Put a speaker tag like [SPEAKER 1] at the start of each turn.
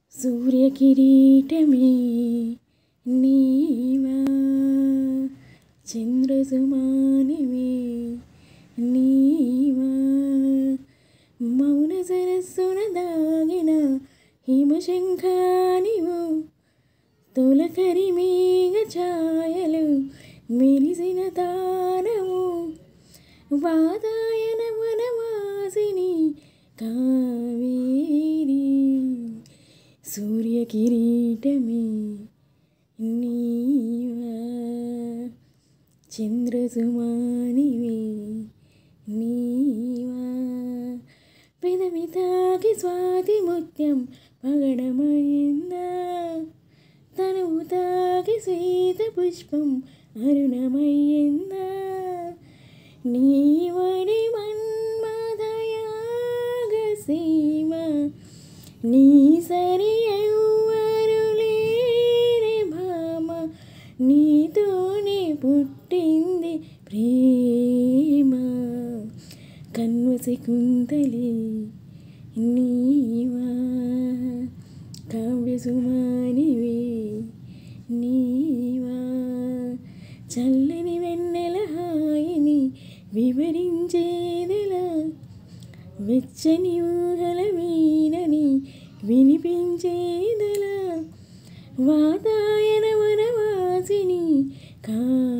[SPEAKER 1] సూర్యకిరీటమే నీవా చంద్రసుమానివే నీవా మౌన సరస్సున దాగిన హిమశంఖానివు తొలకరి మేఘ ఛాయలు మెరిసిన తారము వాదాయన వనవాసిని కావేరి సూర్యకిరీటమే నీవా చంద్రసుమానివే నీవా పెదవి తాకి స్వాతి ముత్యం పగడమైందా తనువు తాకి శ్వేత పుష్పం అరుణమయ్యిందా నీవడి మన్మదయాగ సీమ నీ సరి ఎవ్వరు లేరే భామ నీతోనే పుట్టింది ప్రేమ కన్వసి కుంతలి నీవా కావ్య సుమానివే నీవా చల్లని వెన్నెల హాయిని వివరించేదెలా వెచ్చని ఊహల వీణని వినిపించేదెలా వాతాయన వనవాసిని కా